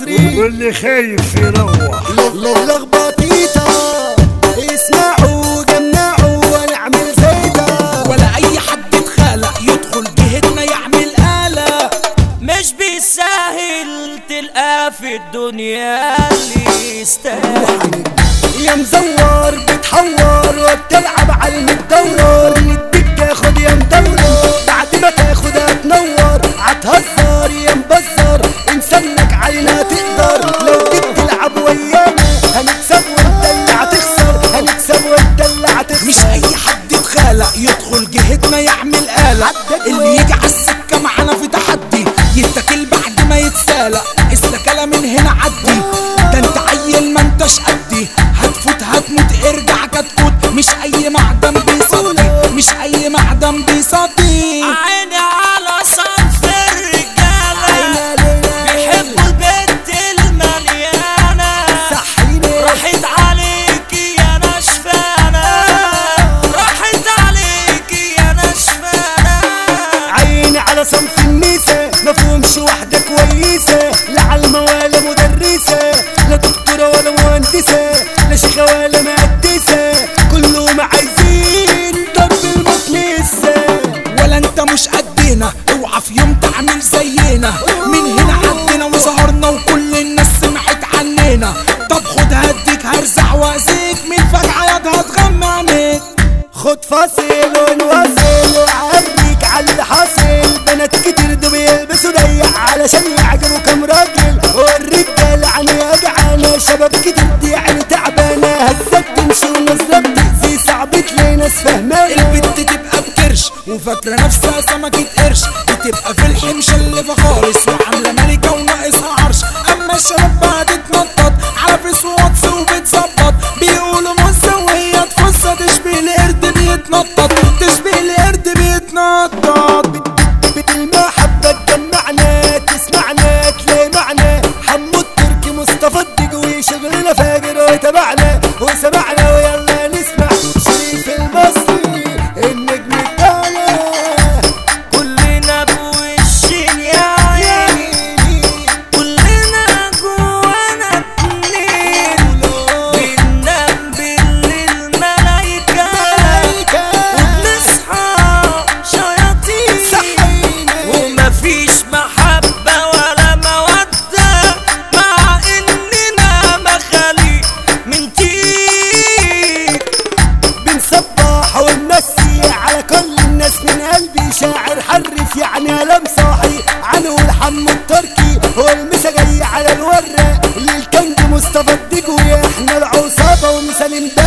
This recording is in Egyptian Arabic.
المصري واللي خايف يروح للخبطيطة اسمعوا جمعوا ونعمل زيطة ولا اي حد اتخلق يدخل جهتنا يعمل آلة مش بالساهل تلقاه في الدنيا اللي يستاهل يا مزور بتحور وبتلعب على المدور نديك تاخد يا مدور بعد ما تاخد هتنور هتهزر يا مبزر انسانك علينا تقدر لو جيت تلعب ويانا هنكسب وانت اللي هتخسر هنكسب وانت اللي هتخسر مش اي حد اتخلق يدخل جهتنا يعمل آلة اللي يجي على السكة معانا في تحدي يتاكل بعد ما يتسالق السكالة من هنا عدي ده انت عيل ما انتش قدي هتفوت هتموت ارجع كتكوت مش اي معدن بيصدي مش اي معدن بيصدي عيني على صنف الرجالة بيحبوا البنت المليانة راحت عليكي يا نشفانة راحت عليكي يا نشفانة عيني على صنف النساء مفهومش واحدة كويسة لا علمة ولا مدرسة لا دكتورة ولا مهندسة لا شيخة ولا مهندسة كلهم عايزين ضرب المكنسة ولا انت مش قدنا اوعى في يوم تعمل زينا من هنا عدينا وظهرنا وكل الناس سمعت عننا طب خد هديك هرزع وازيك من فجعة ياض هتغمى عينيك خد فاصل ونواصل وعريك على اللي حاصل بنات كتير دول بيلبسوا ضيق علشان يعجبوا كام راجل والرجال يعني جعانة شباب كتير دي يعني تعبانة هزت تمشي ونظرة بتأذي صعب تلاقي ناس فاهمانة البت تبقى بكرش وفاكرة نفسها سمكة قرش بتبقى في الحمش اللي خالص وعاملة ملكة وناقصها عرش أما الشباب بقى تتنطط على فيس واتس وبتظبط بيقولوا موزة وهي تفصة تشبه القرد بيتنطط تشبه القرد بيتنطط بالمحبة تجمعنا تسمعنا تلاقي معنا حمو التركي مصطفى الدقوي شغلنا فاجر وتبعنا وسمعنا ويلا نسمع شريف المصري النجم الدولة كلنا بوش يا عيني كلنا جوانا اتنين بننام بالليل ملايكة وبنصحى شياطين ومفيش محبة ولا مودة مع إننا مخاليق من تيك بنصبح ونمسي على كل الناس من قلبي شاعر حرف يعني قلم صاحي عنه الحم التركي هو المسا جاي على الورق للكنج مصطفى الدجوي احنا العصابة ومثال امبارح